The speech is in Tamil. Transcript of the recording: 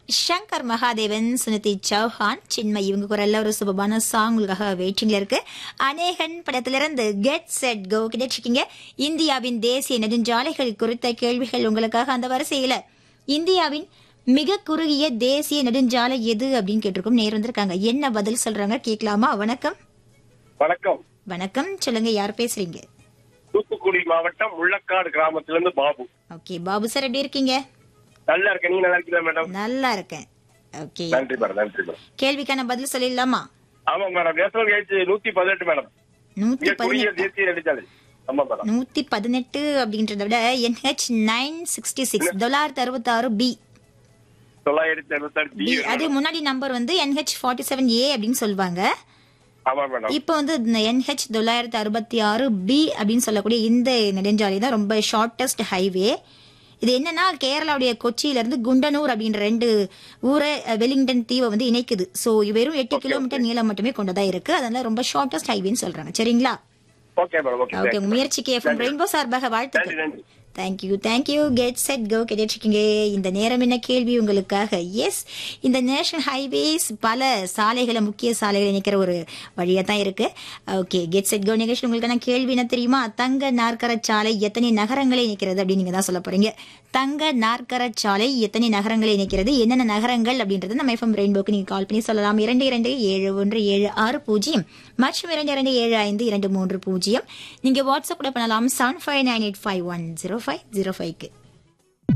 சங்கர் மகாதேவன் சுனிதி சௌஹான் சின்மை இவங்க குரல்ல ஒரு சுபமான சாங் உங்களுக்காக வெயிட்டிங்ல இருக்கு அநேகன் படத்திலிருந்து கெட் செட் கோ கிடைச்சிருக்கீங்க இந்தியாவின் தேசிய நெடுஞ்சாலைகள் குறித்த கேள்விகள் உங்களுக்காக அந்த வரிசையில இந்தியாவின் மிக குறுகிய தேசிய நெடுஞ்சாலை எது அப்படின்னு கேட்டிருக்கோம் நேர் வந்திருக்காங்க என்ன பதில் சொல்றாங்க கேட்கலாமா வணக்கம் வணக்கம் வணக்கம் சொல்லுங்க யார் பேசுறீங்க தூத்துக்குடி மாவட்டம் முள்ளக்காடு கிராமத்திலிருந்து பாபு ஓகே பாபு சார் எப்படி இருக்கீங்க நல்லா இருக்கேன் நீங்க நல்லா இருக்கீங்களா மேடம் நல்லா இருக்கேன் ஓகே நன்றி மேடம் நன்றி மேடம் கேள்விக்கான பதில் சொல்லிடலாமா ஆமா மேடம் நேஷனல் ஹைட்ஸ் நூத்தி பதினெட்டு மேடம் நூத்தி மிக குறுகிய பதினெட்டு தேசிய நெடுஞ்சாலை ஆமா மேடம் நூத்தி பதினெட்டு அப்படின்றத விட என்ஹெச் நைன் சிக்ஸ்டி சிக்ஸ் தொள்ளாயிரத்தி அறுபத்தி ஆறு பி தொள்ளாயிரத்தி அறுபத்தாறு பி பி அது முன்னாடி நம்பர் வந்து என்ஹெச் ஃபார்ட்டி செவன் ஏ அப்படின்னு சொல்லுவாங்க ஆமா மேடம் இப்போ வந்து என்ஹெச் தொள்ளாயிரத்தி அறுபத்தி ஆறு பி அப்படின்னு சொல்லக்கூடிய இந்த நெடுஞ்சாலை தான் ரொம்ப ஷார்ட்டஸ்ட் ஹைவே இது என்னன்னா கேரளாவுடைய கொச்சியில இருந்து குண்டனூர் அப்படின்ற ரெண்டு ஊரை அஹ், வெலிங்டன் தீவை வந்து இணைக்குது சோ வெறும் எட்டு கிலோமீட்டர் நீளம் மட்டுமே கொண்டதா இருக்கு அதனால ரொம்ப ஷார்ட்டஸ்ட் ஹைவேன்னு சொல்றாங்க சரிங்களா ஓகே மேடம் ஓகே ஓகே உங்க முயற்சிக்கு எஃப்எம் ரெயின்போ சார்பாக நன்றி வாழ்த்துக்கள் நன்றி thank you thank you get set go கேட்டிருக்கீங்க இந்த நேரம் என்ன கேள்வி உங்களுக்காக எஸ் இந்த நேஷனல் ஹைவேஸ் பல சாலைகளை முக்கிய சாலைகளை இணைக்கிற ஒரு வழியா தான் இருக்கு ஓகே கெட் செட் கோ நிகழ்ச்சி உங்களுக்கான கேள்வி என்ன தெரியுமா தங்க நாற்கர சாலை எத்தனை நகரங்களை இணைக்கிறது அப்படின்னு நீங்க தான் சொல்ல போறீங்க தங்க நாற்கர சாலை எத்தனை நகரங்களை இணைக்கிறது என்னென்ன நகரங்கள் அப்படின்றது நம்ம எஃப்எம் ரெயின்போக்கு நீங்க கால் பண்ணி சொல்லலாம் இரண்டு இரண்டு ஏழு ஒன்று ஏழு ஆறு பூஜ்ஜியம் மற்றும் இரண்டு இரண்டு ஏழு ஐந்து இரண்டு மூன்று பூஜ்ஜியம் நீங்க வாட்ஸ்அப் கூட பண்ணலாம் seven five nine eight five one zero five zero ஃபைவ்க்கு